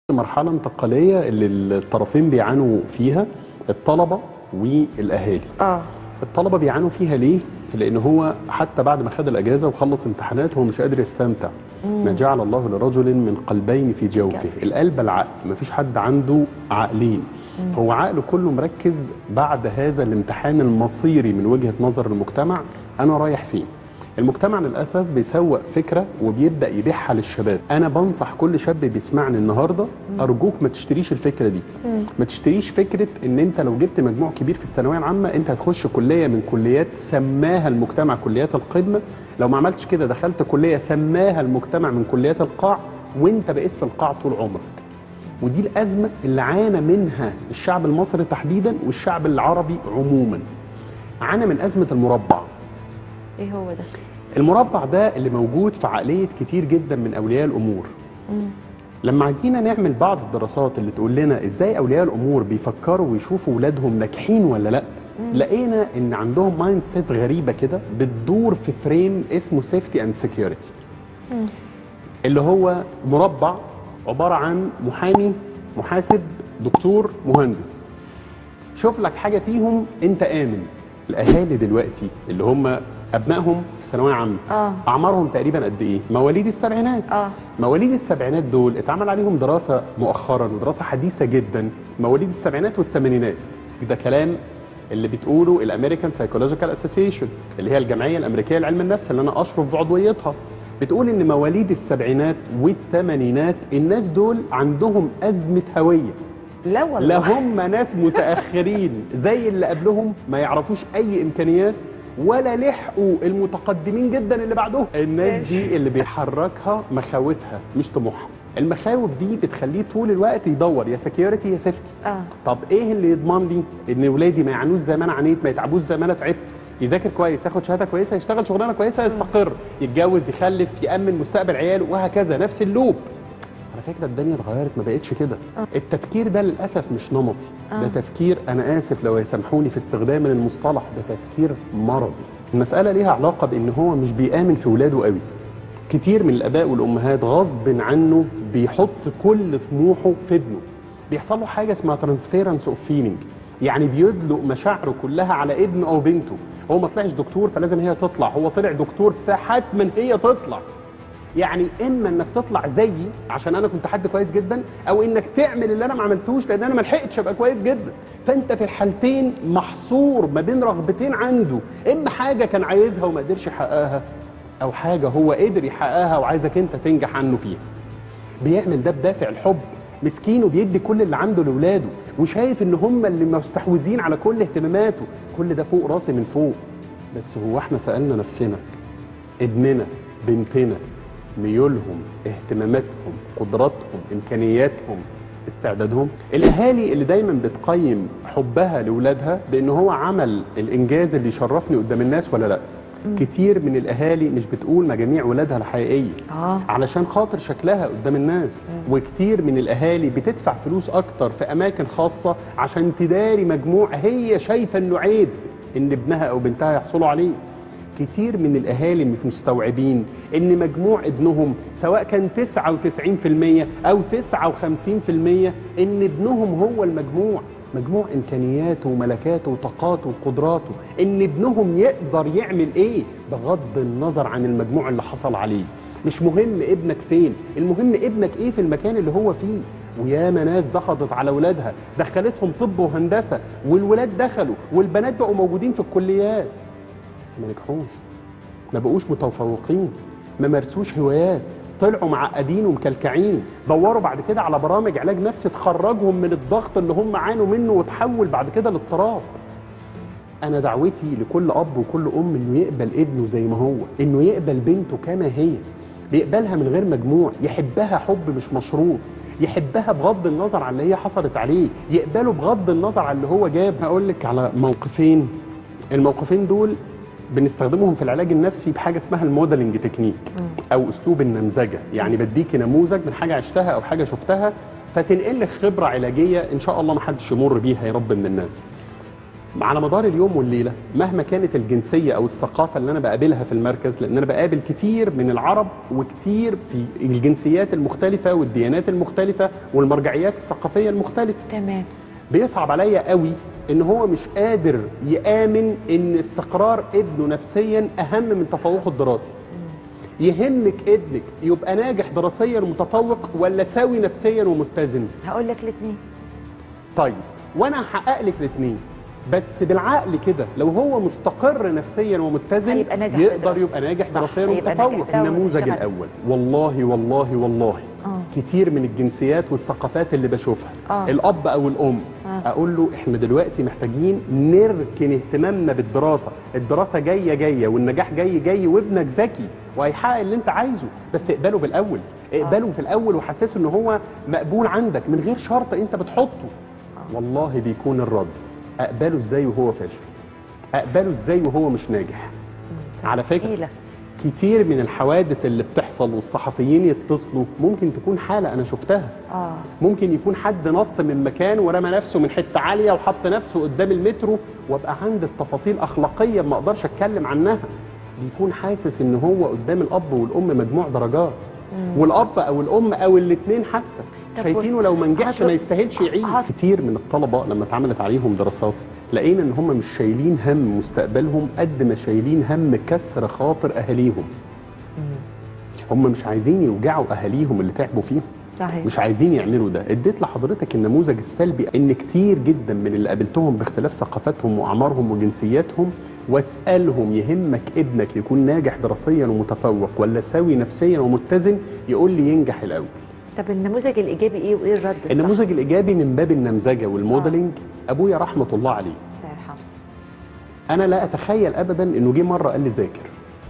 مرحلة انتقالية اللي الطرفين بيعانوا فيها الطلبة والأهالي اه الطلبة بيعانوا فيها ليه؟ لأن هو حتى بعد ما خد الأجازة وخلص امتحانات هو مش قادر يستمتع ما جعل الله لرجل من قلبين في جوفه القلب العقل ما فيش حد عنده عقلين فهو عقله كله مركز بعد هذا الامتحان المصيري من وجهة نظر المجتمع أنا رايح فين المجتمع للاسف بيسوق فكره وبيبدا يبيعها للشباب انا بنصح كل شاب بيسمعني النهارده ارجوك ما تشتريش الفكره دي ما تشتريش فكره ان انت لو جبت مجموع كبير في الثانويه العامه انت هتخش كليه من كليات سماها المجتمع كليات القمه لو ما عملتش كده دخلت كليه سماها المجتمع من كليات القاع وانت بقيت في القاع طول عمرك ودي الازمه اللي عانى منها الشعب المصري تحديدا والشعب العربي عموما عانى من ازمه المربع ايه هو ده المربع ده اللي موجود في عقلية كتير جدا من أولياء الأمور لما جينا نعمل بعض الدراسات اللي تقول لنا ازاي اولياء الامور بيفكروا ويشوفوا ولادهم ناجحين ولا لا لقينا ان عندهم مايند سيت غريبه كده بتدور في فريم اسمه سيفتي اند سكيورتي اللي هو مربع عباره عن محامي محاسب دكتور مهندس شوف لك حاجه فيهم انت امن الاهالي دلوقتي اللي هم ابنائهم في ثانويه عامه اه اعمارهم تقريبا قد ايه مواليد السبعينات اه مواليد السبعينات دول اتعمل عليهم دراسه مؤخرا ودراسه حديثه جدا مواليد السبعينات والثمانينات ده كلام اللي بتقوله الامريكان سايكولوجيكال اسوسيشن اللي هي الجمعيه الامريكيه لعلم النفس اللي انا اشرف بعضويتها بتقول ان مواليد السبعينات والثمانينات الناس دول عندهم ازمه هويه لا والله لا هم ناس متاخرين زي اللي قبلهم ما يعرفوش اي امكانيات ولا لحقوا المتقدمين جدا اللي بعدهم الناس ماشي. دي اللي بيحركها مخاوفها مش طموحها المخاوف دي بتخليه طول الوقت يدور يا سكيورتي يا سيفتي اه طب ايه اللي يضمن لي ان ولادي ما يعانوش زي ما انا عانيت ما يتعبوش زي ما انا تعبت يذاكر كويس ياخد شهاده كويسه يشتغل شغلانه كويسه يستقر يتجوز يخلف يامن مستقبل عياله وهكذا نفس اللوب على فكره الدنيا اتغيرت ما بقتش كده التفكير ده للاسف مش نمطي ده تفكير انا اسف لو يسامحوني في استخدام المصطلح ده تفكير مرضي المساله ليها علاقه بان هو مش بيامن في ولاده قوي كتير من الاباء والامهات غصب عنه بيحط كل طموحه في ابنه بيحصل له حاجه اسمها ترانسفيرنس اوف فيلينج يعني بيدلق مشاعره كلها على ابنه او بنته هو ما طلعش دكتور فلازم هي تطلع هو طلع دكتور فحتما هي تطلع يعني اما انك تطلع زيي عشان انا كنت حد كويس جدا او انك تعمل اللي انا ما عملتوش لان انا ما لحقتش ابقى كويس جدا فانت في الحالتين محصور ما بين رغبتين عنده اما حاجه كان عايزها وما قدرش يحققها او حاجه هو قدر يحققها وعايزك انت تنجح عنه فيها بيعمل ده بدافع الحب مسكين وبيدي كل اللي عنده لاولاده وشايف ان هم اللي مستحوذين على كل اهتماماته كل ده فوق راسي من فوق بس هو احنا سالنا نفسنا ابننا بنتنا ميولهم اهتماماتهم قدراتهم امكانياتهم استعدادهم الاهالي اللي دايما بتقيم حبها لاولادها بان هو عمل الانجاز اللي يشرفني قدام الناس ولا لا كتير من الاهالي مش بتقول مجاميع ولادها الحقيقيه اه علشان خاطر شكلها قدام الناس وكتير من الاهالي بتدفع فلوس اكتر في اماكن خاصه عشان تداري مجموع هي شايفه انه عيب ان ابنها او بنتها يحصلوا عليه كتير من الاهالي مش مستوعبين ان مجموع ابنهم سواء كان 99% او 59% ان ابنهم هو المجموع مجموع امكانياته وملكاته وطاقاته وقدراته ان ابنهم يقدر يعمل ايه بغض النظر عن المجموع اللي حصل عليه مش مهم ابنك فين المهم ابنك ايه في المكان اللي هو فيه وياما ناس ضغطت على اولادها دخلتهم طب وهندسه والولاد دخلوا والبنات بقوا موجودين في الكليات بس ما نجحوش ما بقوش متفوقين ما مارسوش هوايات طلعوا معقدين ومكلكعين دوروا بعد كده على برامج علاج نفسي تخرجهم من الضغط اللي هم عانوا منه وتحول بعد كده لاضطراب انا دعوتي لكل اب وكل ام انه يقبل ابنه زي ما هو انه يقبل بنته كما هي بيقبلها من غير مجموع يحبها حب مش مشروط يحبها بغض النظر عن اللي هي حصلت عليه يقبله بغض النظر عن اللي هو جاب هقول لك على موقفين الموقفين دول بنستخدمهم في العلاج النفسي بحاجه اسمها الموديلنج تكنيك او اسلوب النمذجه يعني بديكي نموذج من حاجه عشتها او حاجه شفتها فتنقل لك خبره علاجيه ان شاء الله ما حدش يمر بيها يا رب من الناس على مدار اليوم والليله مهما كانت الجنسيه او الثقافه اللي انا بقابلها في المركز لان انا بقابل كتير من العرب وكتير في الجنسيات المختلفه والديانات المختلفه والمرجعيات الثقافيه المختلفه تمام بيصعب عليا قوي ان هو مش قادر يامن ان استقرار ابنه نفسيا اهم من تفوقه الدراسي يهمك ابنك يبقى ناجح دراسيا ومتفوق ولا سوي نفسيا ومتزن هقول لك الاثنين طيب وانا هحقق لك الاثنين بس بالعقل كده لو هو مستقر نفسيا ومتزن هيبقى ناجح في يقدر دراسته. يبقى ناجح صح، دراسيا هيبقى ناجح ومتفوق في الأول النموذج ويشتغل. الاول والله والله والله آه. كتير من الجنسيات والثقافات اللي بشوفها آه. الاب او الام آه. اقول له احنا دلوقتي محتاجين نركن اهتمامنا بالدراسه الدراسه جايه جايه والنجاح جاي جاي وابنك ذكي وهيحقق اللي انت عايزه بس اقبله بالاول اقبله في الاول وحسسه ان هو مقبول عندك من غير شرط انت بتحطه والله بيكون الرد اقبله ازاي وهو فاشل اقبله ازاي وهو مش ناجح على فكره تقيلة. كتير من الحوادث اللي بتحصل والصحفيين يتصلوا ممكن تكون حاله انا شفتها اه ممكن يكون حد نط من مكان ورمى نفسه من حته عاليه وحط نفسه قدام المترو وابقى عند التفاصيل اخلاقيه ما اقدرش اتكلم عنها بيكون حاسس ان هو قدام الاب والام مجموع درجات والاب او الام او الاثنين حتى طب شايفينه بص، لو ما نجحش هطلب- ما يستاهلش يعيش هط- كتير من الطلبه لما اتعملت عليهم دراسات لقينا ان هم مش شايلين هم مستقبلهم قد ما شايلين هم كسر خاطر اهاليهم هم مش عايزين يوجعوا اهاليهم اللي تعبوا فيهم صحيح مش عايزين يعملوا ده اديت لحضرتك النموذج السلبي ان كتير جدا من اللي قابلتهم باختلاف ثقافاتهم واعمارهم وجنسياتهم واسالهم يهمك ابنك يكون ناجح دراسيا ومتفوق ولا سوي نفسيا ومتزن يقول لي ينجح الاول طب النموذج الايجابي ايه وايه الرد الصح؟ النموذج الايجابي من باب النمذجه والموديلنج ابويا رحمه الله عليه الله يرحمه انا لا اتخيل ابدا انه جه مره قال لي ذاكر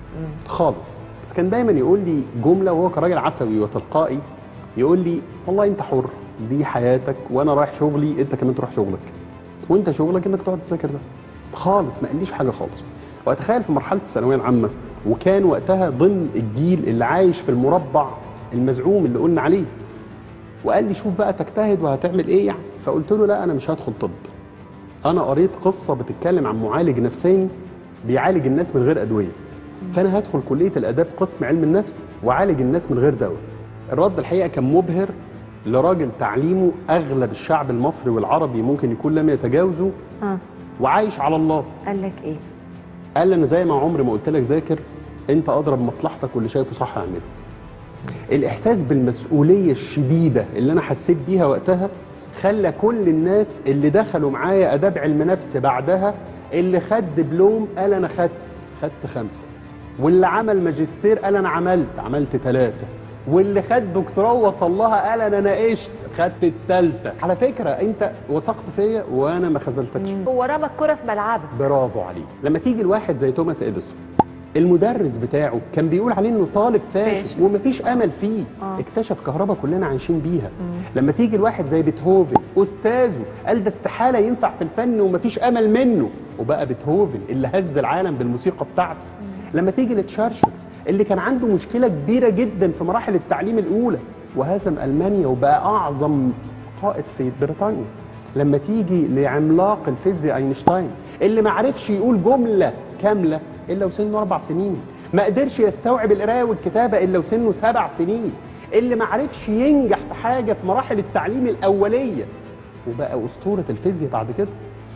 خالص بس كان دايما يقول لي جمله وهو كراجل عفوي وتلقائي يقول لي والله انت حر دي حياتك وانا رايح شغلي انت كمان تروح شغلك وانت شغلك انك تقعد تذاكر ده خالص ما قاليش حاجه خالص واتخيل في مرحله الثانويه العامه وكان وقتها ضمن الجيل اللي عايش في المربع المزعوم اللي قلنا عليه وقال لي شوف بقى تجتهد وهتعمل ايه يعني فقلت له لا انا مش هدخل طب انا قريت قصه بتتكلم عن معالج نفساني بيعالج الناس من غير ادويه فانا هدخل كليه الاداب قسم علم النفس واعالج الناس من غير دواء الرد الحقيقه كان مبهر لراجل تعليمه اغلب الشعب المصري والعربي ممكن يكون لم يتجاوزه اه وعايش على الله قال لك ايه؟ قال لي انا زي ما عمري ما قلت لك ذاكر انت اضرب مصلحتك واللي شايفه صح اعمله الاحساس بالمسؤوليه الشديده اللي انا حسيت بيها وقتها خلى كل الناس اللي دخلوا معايا اداب علم نفس بعدها اللي خد دبلوم قال انا خدت خدت خمسه واللي عمل ماجستير قال انا عملت عملت ثلاثه واللي خد دكتوراه وصل لها قال انا ناقشت خدت الثالثه على فكره انت وثقت فيا وانا ما خذلتكش هو رمى الكرة في ملعبك برافو عليك لما تيجي الواحد زي توماس اديسون المدرس بتاعه كان بيقول عليه انه طالب فاشل فاشل. ومفيش امل فيه آه. اكتشف كهرباء كلنا عايشين بيها لما تيجي الواحد زي بيتهوفن استاذه قال ده استحاله ينفع في الفن ومفيش امل منه وبقى بيتهوفن اللي هز العالم بالموسيقى بتاعته لما تيجي لتشارشل اللي كان عنده مشكله كبيره جدا في مراحل التعليم الاولى وهزم المانيا وبقى اعظم قائد في بريطانيا لما تيجي لعملاق الفيزياء اينشتاين اللي ما عرفش يقول جمله كامله الا وسنه اربع سنين ما قدرش يستوعب القرايه والكتابه الا وسنه سبع سنين اللي ما عرفش ينجح في حاجه في مراحل التعليم الاوليه وبقى اسطوره الفيزياء بعد كده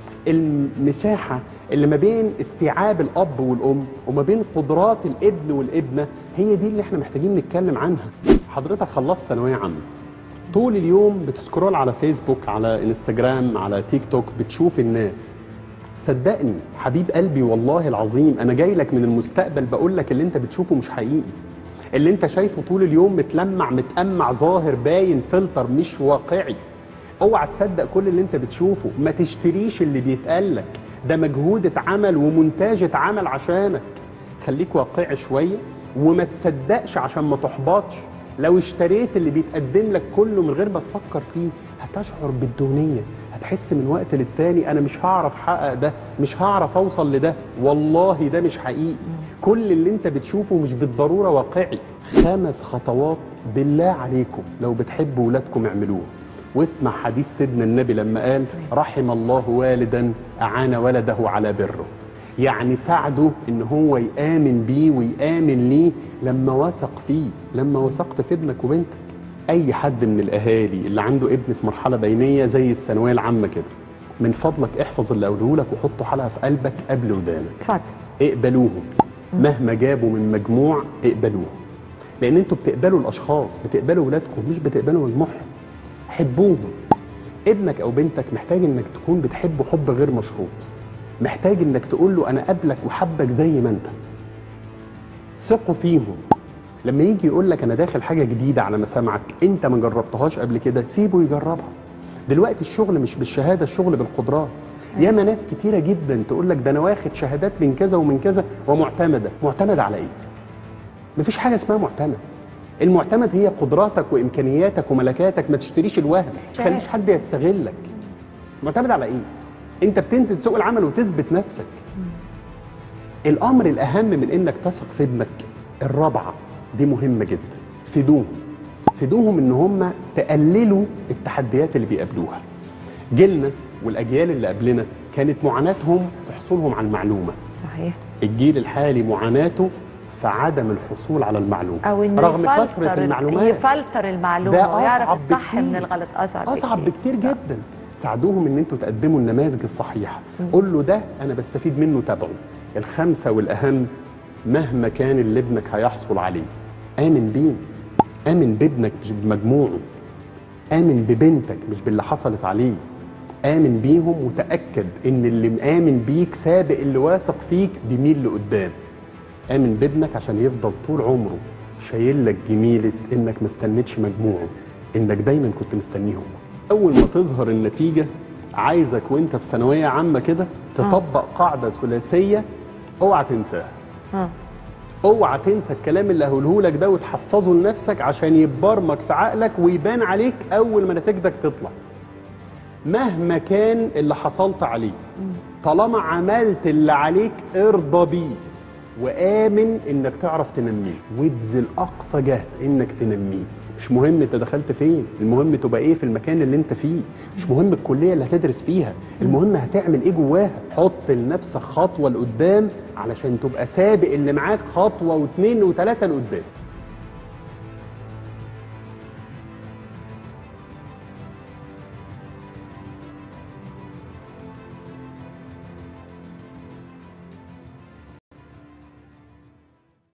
المساحه اللي ما بين استيعاب الاب والام وما بين قدرات الابن والابنه هي دي اللي احنا محتاجين نتكلم عنها حضرتك خلصت ثانويه عامه طول اليوم بتسكرول على فيسبوك على انستجرام على تيك توك بتشوف الناس صدقني حبيب قلبي والله العظيم انا جاي لك من المستقبل بقول لك اللي انت بتشوفه مش حقيقي اللي انت شايفه طول اليوم متلمع متأمع ظاهر باين فلتر مش واقعي اوعى تصدق كل اللي انت بتشوفه ما تشتريش اللي بيتقال لك ده مجهود اتعمل ومونتاج اتعمل عشانك خليك واقعي شويه وما تصدقش عشان ما تحبطش لو اشتريت اللي بيتقدم لك كله من غير ما تفكر فيه هتشعر بالدونيه هتحس من وقت للتاني انا مش هعرف احقق ده مش هعرف اوصل لده والله ده مش حقيقي كل اللي انت بتشوفه مش بالضروره واقعي خمس خطوات بالله عليكم لو بتحبوا ولادكم اعملوه واسمع حديث سيدنا النبي لما قال رحم الله والدا أعان ولده على بره يعني ساعده ان هو يآمن بيه ويآمن ليه لما وثق فيه لما وثقت في ابنك وبنتك اي حد من الاهالي اللي عنده ابن في مرحله بينيه زي الثانويه العامه كده من فضلك احفظ اللي اقوله لك وحطه حلقه في قلبك قبل ودانك اتفضل اقبلوهم مهما جابوا من مجموع اقبلوهم لان انتوا بتقبلوا الاشخاص بتقبلوا ولادكم مش بتقبلوا مجموعهم حبوهم ابنك او بنتك محتاج انك تكون بتحبه حب غير مشروط محتاج انك تقول له انا قبلك وحبك زي ما انت ثقوا فيهم لما يجي يقول لك انا داخل حاجه جديده على مسامعك انت ما جربتهاش قبل كده سيبه يجربها دلوقتي الشغل مش بالشهاده الشغل بالقدرات ياما ناس كتيره جدا تقول لك ده انا واخد شهادات من كذا ومن كذا ومعتمده معتمده على ايه مفيش حاجه اسمها معتمد المعتمد هي قدراتك وامكانياتك وملكاتك ما تشتريش الوهم ما تخليش حد يستغلك معتمد على ايه انت بتنزل سوق العمل وتثبت نفسك الامر الاهم من انك تثق في ابنك الرابعه دي مهمه جدا فدوهم فدوهم ان هم تقللوا التحديات اللي بيقابلوها جيلنا والاجيال اللي قبلنا كانت معاناتهم في حصولهم على المعلومه صحيح الجيل الحالي معاناته في عدم الحصول على المعلومه او انه رغم يفلتر كثره ال- المعلومات يفلتر المعلومه ده ويعرف أصعب الصح بكتير. من الغلط اصعب اصعب بكتير جدا ساعدوهم ان انتوا تقدموا النماذج الصحيحه قول له ده انا بستفيد منه تابعه الخمسه والاهم مهما كان اللي ابنك هيحصل عليه امن بيه امن بابنك مش بمجموعه امن ببنتك مش باللي حصلت عليه امن بيهم وتاكد ان اللي مآمن بيك سابق اللي واثق فيك بيميل لقدام امن بابنك عشان يفضل طول عمره شايل لك جميله انك ما استنيتش مجموعه انك دايما كنت مستنيهم اول ما تظهر النتيجه عايزك وانت في ثانويه عامه كده تطبق قاعده ثلاثيه اوعى تنساها ها. اوعى تنسى الكلام اللي هقوله لك ده وتحفظه لنفسك عشان يتبرمج في عقلك ويبان عليك اول ما نتيجتك تطلع مهما كان اللي حصلت عليه طالما عملت اللي عليك ارضى بيه وآمن انك تعرف تنميه وابذل اقصى جهد انك تنميه مش مهم انت دخلت فين المهم تبقى ايه في المكان اللي انت فيه مش مهم الكليه اللي هتدرس فيها المهم هتعمل ايه جواها حط لنفسك خطوه لقدام علشان تبقى سابق اللي معاك خطوه واثنين وثلاثه لقدام